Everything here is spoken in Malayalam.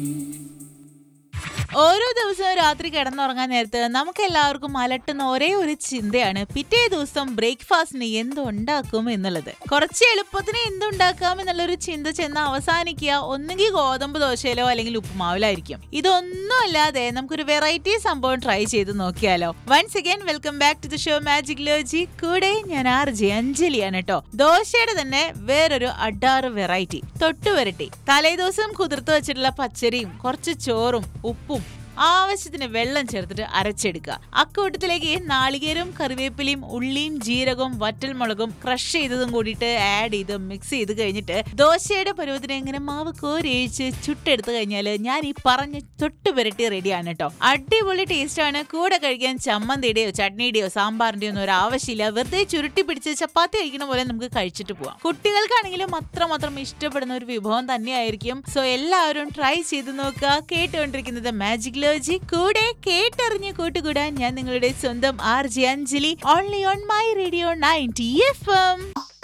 ഓരോ ദിവസവും രാത്രി കിടന്നുറങ്ങാൻ നേരത്ത് നമുക്ക് എല്ലാവർക്കും അലട്ടുന്ന ഒരേ ഒരു ചിന്തയാണ് പിറ്റേ ദിവസം ബ്രേക്ക്ഫാസ്റ്റിന് എന്തുണ്ടാക്കും എന്നുള്ളത് കുറച്ച് എളുപ്പത്തിന് എന്തുണ്ടാക്കാം എന്നുള്ളൊരു ചിന്ത ചെന്ന് അവസാനിക്കുക ഒന്നുകിൽ ഗോതമ്പ് ദോശയിലോ അല്ലെങ്കിൽ ഉപ്പുമാവിലായിരിക്കും ഇതൊന്നും അല്ലാതെ നമുക്കൊരു വെറൈറ്റി സംഭവം ട്രൈ ചെയ്ത് നോക്കിയാലോ once again welcome back to the show magic logic കൂടെ ഞാൻ ആർ ജെ അഞ്ജലിയാണ് കേട്ടോ ദോശയുടെ തന്നെ വേറൊരു അഡാറ് വെറൈറ്റി തൊട്ടുവരട്ടി തലേദിവസം കുതിർത്ത് വെച്ചിട്ടുള്ള പച്ചരിയും കുറച്ച് ചോറും ഉപ്പും ആവശ്യത്തിന് വെള്ളം ചേർത്തിട്ട് അരച്ചെടുക്കുക അക്കൂട്ടത്തിലേക്ക് നാളികേരവും കറിവേപ്പിലയും ഉള്ളിയും ജീരകവും വറ്റൽമുളകും ക്രഷ് ചെയ്തതും കൂടിയിട്ട് ആഡ് ചെയ്ത് മിക്സ് ചെയ്ത് കഴിഞ്ഞിട്ട് ദോശയുടെ പരുവത്തിന് എങ്ങനെ മാവ് കോരിയൊഴിച്ച് ചുട്ടെടുത്ത് കഴിഞ്ഞാൽ ഞാൻ ഈ പറഞ്ഞ തൊട്ട് പുരട്ടി റെഡിയാണ് കേട്ടോ അടിപൊളി ടേസ്റ്റ് ആണ് കൂടെ കഴിക്കാൻ ചമ്മന്തിയുടെയോ ചട്നിയുടെയോ സാമ്പാറിന്റെയോ ഒന്നും ഒരു ആവശ്യമില്ല വെറുതെ ചുരുട്ടി പിടിച്ച് ചപ്പാത്തി കഴിക്കുന്ന പോലെ നമുക്ക് കഴിച്ചിട്ട് പോവാം കുട്ടികൾക്കാണെങ്കിലും അത്രമാത്രം ഇഷ്ടപ്പെടുന്ന ഒരു വിഭവം തന്നെയായിരിക്കും സോ എല്ലാവരും ട്രൈ ചെയ്ത് നോക്കുക കേട്ടുകൊണ്ടിരിക്കുന്നത് മാജിക് ലോജി കൂടെ കേട്ടറിഞ്ഞ് കൂട്ടുകൂടാൻ ഞാൻ നിങ്ങളുടെ സ്വന്തം R J Anjali only on my radio ninety F M